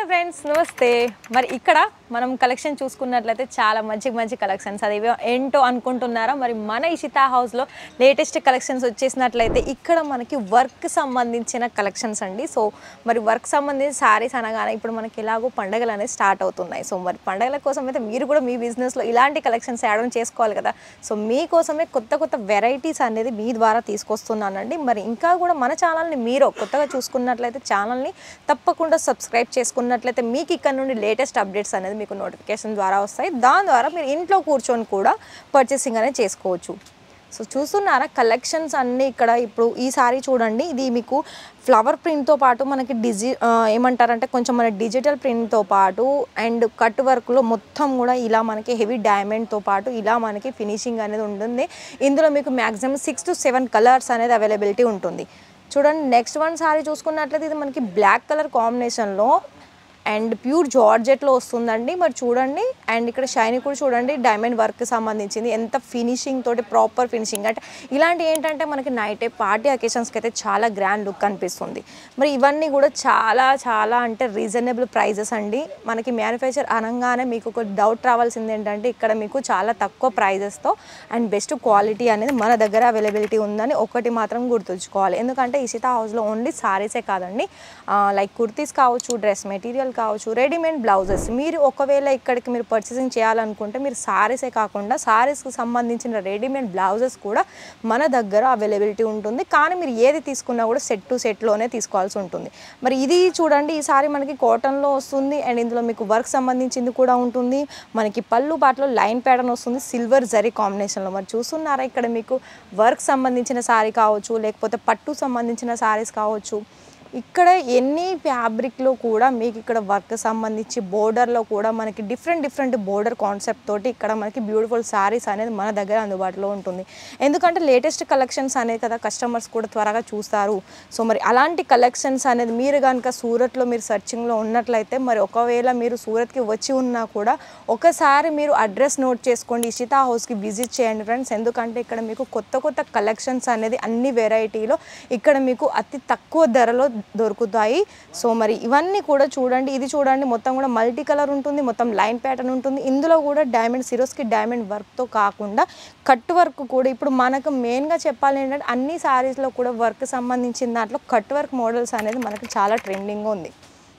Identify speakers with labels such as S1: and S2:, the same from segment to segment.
S1: friends నమస్తే మరి ఇక్కడ మనం కలెక్షన్ చూసుకున్నట్లయితే చాలా మంచి మంచి కలెక్షన్స్ అది ఏంటో అనుకుంటున్నారా మరి మన ఇషితా హౌస్లో లేటెస్ట్ కలెక్షన్స్ వచ్చేసినట్లయితే ఇక్కడ మనకి వర్క్ సంబంధించిన కలెక్షన్స్ అండి సో మరి వర్క్ సంబంధించిన శారీస్ అనగానే ఇప్పుడు మనకి ఎలాగో పండగలు అనేది స్టార్ట్ అవుతున్నాయి సో మరి పండగల కోసం అయితే మీరు కూడా మీ బిజినెస్లో ఇలాంటి కలెక్షన్స్ యాడ్ ఆన్ చేసుకోవాలి కదా సో మీకోసమే కొత్త కొత్త వెరైటీస్ అనేది మీ ద్వారా తీసుకొస్తున్నానండి మరి ఇంకా కూడా మన ఛానల్ని మీరు కొత్తగా చూసుకున్నట్లయితే ఛానల్ని తప్పకుండా సబ్స్క్రైబ్ చేసుకున్నట్లయితే మీకు ఇక్కడ నుండి లేటెస్ట్ అప్డేట్స్ అనేది మీకు నోటిఫికేషన్ ద్వారా వస్తాయి దాని ద్వారా మీరు ఇంట్లో కూర్చొని కూడా పర్చేసింగ్ అనేది చేసుకోవచ్చు సో చూస్తున్నారా కలెక్షన్స్ అన్నీ ఇక్కడ ఇప్పుడు ఈ సారీ చూడండి ఇది మీకు ఫ్లవర్ ప్రింట్తో పాటు మనకి డిజి ఆ, ఏమంటారంటే కొంచెం మన డిజిటల్ ప్రింట్తో పాటు అండ్ కట్ వర్క్లో మొత్తం కూడా ఇలా మనకి హెవీ డైమండ్తో పాటు ఇలా మనకి ఫినిషింగ్ అనేది ఉంటుంది ఇందులో మీకు maximum six to seven colours అనేది అవైలబిలిటీ ఉంటుంది చూడండి నెక్స్ట్ వన్ సారీ చూసుకున్నట్లయితే ఇది మనకి బ్లాక్ కలర్ కాంబినేషన్లో అండ్ ప్యూర్ జార్జెట్లో వస్తుందండి మరి చూడండి అండ్ ఇక్కడ షైనీ కూడా చూడండి డైమండ్ వర్క్ సంబంధించింది ఎంత ఫినిషింగ్ తోటి ప్రాపర్ ఫినిషింగ్ అంటే ఇలాంటి ఏంటంటే మనకి నైట్ పార్టీ అకేషన్స్కి అయితే చాలా గ్రాండ్ లుక్ అనిపిస్తుంది మరి ఇవన్నీ కూడా చాలా చాలా అంటే రీజనబుల్ ప్రైజెస్ అండి మనకి మ్యానుఫ్యాక్చర్ అనగానే మీకు ఒక డౌట్ రావాల్సింది ఏంటంటే ఇక్కడ మీకు చాలా తక్కువ ప్రైజెస్తో అండ్ బెస్ట్ క్వాలిటీ అనేది మన దగ్గర అవైలబిలిటీ ఉందని ఒకటి మాత్రం గుర్తుంచుకోవాలి ఎందుకంటే ఇషిత హౌస్లో ఓన్లీ సారీసే కాదండి లైక్ కుర్తీస్ కావచ్చు డ్రెస్ మెటీరియల్ కావచ్చు రెడీమేడ్ బ్లౌజెస్ మీరు ఒకవేళ ఇక్కడికి మీరు పర్చేసింగ్ చేయాలనుకుంటే మీరు సారీసే కాకుండా సారీస్కి సంబంధించిన రెడీమేడ్ బ్లౌజెస్ కూడా మన దగ్గర అవైలబిలిటీ ఉంటుంది కానీ మీరు ఏది తీసుకున్నా కూడా సెట్ టు సెట్లోనే తీసుకోవాల్సి ఉంటుంది మరి ఇది చూడండి ఈ సారీ మనకి కాటన్లో వస్తుంది అండ్ ఇందులో మీకు వర్క్ సంబంధించింది కూడా ఉంటుంది మనకి పళ్ళు పాటలో లైన్ ప్యాటర్న్ వస్తుంది సిల్వర్ జరీ కాంబినేషన్లో మరి చూస్తున్నారా ఇక్కడ మీకు వర్క్ సంబంధించిన సారీ కావచ్చు లేకపోతే పట్టు సంబంధించిన సారీస్ కావచ్చు ఇక్కడ ఎన్ని ఫ్యాబ్రిక్లో కూడా మీకు ఇక్కడ వర్క్ సంబంధించి బోర్డర్లో కూడా మనకి డిఫరెంట్ డిఫరెంట్ బోర్డర్ కాన్సెప్ట్ తోటి ఇక్కడ మనకి బ్యూటిఫుల్ శారీస్ అనేది మన దగ్గర అందుబాటులో ఉంటుంది ఎందుకంటే లేటెస్ట్ కలెక్షన్స్ అనేది కదా కస్టమర్స్ కూడా త్వరగా చూస్తారు సో మరి అలాంటి కలెక్షన్స్ అనేది మీరు కనుక సూరత్లో మీరు సర్చింగ్లో ఉన్నట్లయితే మరి ఒకవేళ మీరు సూరత్కి వచ్చి ఉన్నా కూడా ఒకసారి మీరు అడ్రస్ నోట్ చేసుకోండి ఇషితా హౌస్కి విజిట్ చేయండి ఫ్రెండ్స్ ఎందుకంటే ఇక్కడ మీకు కొత్త కొత్త కలెక్షన్స్ అనేది అన్ని వెరైటీలో ఇక్కడ మీకు అతి తక్కువ ధరలో దొరుకుతాయి సో మరి ఇవన్నీ కూడా చూడండి ఇది చూడండి మొత్తం కూడా మల్టీ కలర్ ఉంటుంది మొత్తం లైన్ ప్యాటర్న్ ఉంటుంది ఇందులో కూడా డైమండ్ సిరోస్కి డైమండ్ వర్క్తో కాకుండా కట్ వర్క్ కూడా ఇప్పుడు మనకు మెయిన్గా చెప్పాలి ఏంటంటే అన్ని శారీస్లో కూడా వర్క్ సంబంధించిన దాంట్లో కట్ వర్క్ మోడల్స్ అనేది మనకి చాలా ట్రెండింగ్ ఉంది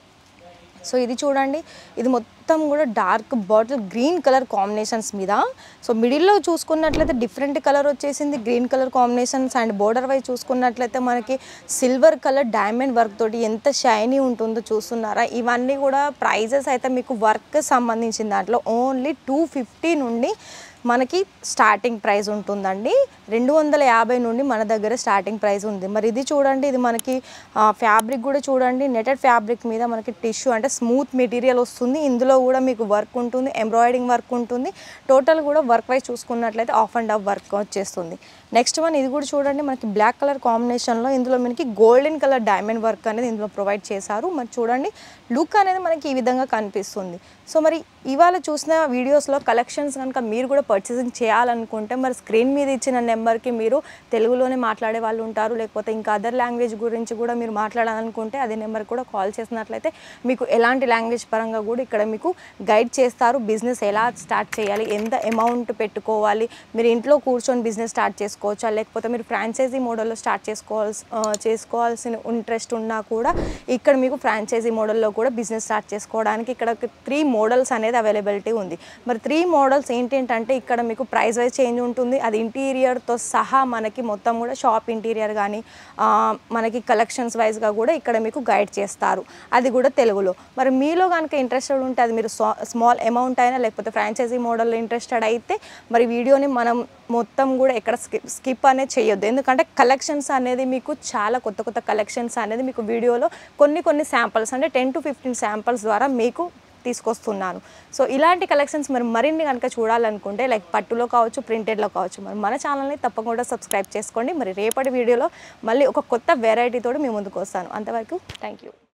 S1: సో ఇది చూడండి ఇది మొత్తం కూడా dark bottle green colour combinations మీద సో మిడిల్లో చూసుకున్నట్లయితే డిఫరెంట్ కలర్ వచ్చేసింది green colour combinations and border wise చూసుకున్నట్లయితే మనకి సిల్వర్ కలర్ డైమండ్ వర్క్ తోటి ఎంత షైనీ ఉంటుందో చూస్తున్నారా ఇవన్నీ కూడా ప్రైజెస్ అయితే మీకు వర్క్ సంబంధించిన దాంట్లో ఓన్లీ టూ ఫిఫ్టీ నుండి మనకి స్టార్టింగ్ ప్రైస్ ఉంటుందండి రెండు వందల యాభై నుండి మన దగ్గర స్టార్టింగ్ ప్రైస్ ఉంది మరి ఇది చూడండి ఇది మనకి ఫ్యాబ్రిక్ కూడా చూడండి నెటెడ్ ఫ్యాబ్రిక్ మీద మనకి టిష్యూ అంటే స్మూత్ మెటీరియల్ వస్తుంది ఇందులో కూడా మీకు వర్క్ ఉంటుంది ఎంబ్రాయిడింగ్ వర్క్ ఉంటుంది టోటల్ కూడా వర్క్ వైజ్ చూసుకున్నట్లయితే ఆఫ్ అండ్ ఆఫ్ వర్క్ వచ్చేస్తుంది నెక్స్ట్ వన్ ఇది కూడా చూడండి మనకి బ్లాక్ కలర్ కాంబినేషన్లో ఇందులో మనకి గోల్డెన్ కలర్ డైమండ్ వర్క్ అనేది ఇందులో ప్రొవైడ్ చేశారు మరి చూడండి లుక్ అనేది మనకి ఈ విధంగా కనిపిస్తుంది సో మరి ఇవాళ చూసిన వీడియోస్లో కలెక్షన్స్ కనుక మీరు కూడా పర్చేసింగ్ చేయాలనుకుంటే మరి స్క్రీన్ మీద ఇచ్చిన నెంబర్కి మీరు తెలుగులోనే మాట్లాడే వాళ్ళు ఉంటారు లేకపోతే ఇంకా అదర్ లాంగ్వేజ్ గురించి కూడా మీరు మాట్లాడాలనుకుంటే అదే నెంబర్ కూడా కాల్ చేసినట్లయితే మీకు ఎలాంటి లాంగ్వేజ్ పరంగా కూడా ఇక్కడ మీకు గైడ్ చేస్తారు బిజినెస్ ఎలా స్టార్ట్ చేయాలి ఎంత అమౌంట్ పెట్టుకోవాలి మీరు ఇంట్లో కూర్చొని బిజినెస్ స్టార్ట్ చేసుకోవచ్చా లేకపోతే మీరు ఫ్రాంచైజీ మోడల్లో స్టార్ట్ చేసుకోవాల్సి ఆ, చేసుకోవాల్సిన ఇంట్రెస్ట్ ఉన్నా కూడా ఇక్కడ మీకు ఫ్రాంచైజీ మోడల్లో కూడా బిజినెస్ స్టార్ట్ చేసుకోవడానికి ఇక్కడ త్రీ మోడల్స్ అనేది అవైలబిలిటీ ఉంది మరి త్రీ మోడల్స్ ఏంటంటే ఇక్కడ మీకు ప్రైస్ వైజ్ చేంజ్ ఉంటుంది అది ఇంటీరియర్తో సహా మనకి మొత్తం కూడా షాప్ ఇంటీరియర్ కానీ మనకి కలెక్షన్స్ వైజ్గా కూడా ఇక్కడ మీకు గైడ్ చేస్తారు అది కూడా తెలుగులో మరి మీలో కనుక ఇంట్రెస్టెడ్ ఉంటే అది మీరు స్మాల్ అమౌంట్ అయినా లేకపోతే ఫ్రాంచైజీ మోడల్లో ఇంట్రెస్టెడ్ అయితే మరి వీడియోని మనం మొత్తం కూడా ఎక్కడ స్కిప్ స్కిప్ అనేది చేయొద్దు ఎందుకంటే కలెక్షన్స్ అనేది మీకు చాలా కొత్త కొత్త కలెక్షన్స్ అనేది మీకు వీడియోలో కొన్ని కొన్ని శాంపిల్స్ అంటే టెన్ టు ఫిఫ్టీన్ శాంపిల్స్ ద్వారా మీకు తీసుకొస్తున్నాను సో ఇలాంటి కలెక్షన్స్ మరి మరిన్ని కనుక చూడాలనుకుంటే లైక్ పట్టులో కావచ్చు ప్రింటెడ్లో కావచ్చు మరి మన ఛానల్ని తప్పకుండా సబ్స్క్రైబ్ చేసుకోండి మరి రేపటి వీడియోలో మళ్ళీ ఒక కొత్త వెరైటీతో మీ ముందుకు వస్తాను అంతవరకు థ్యాంక్ యూ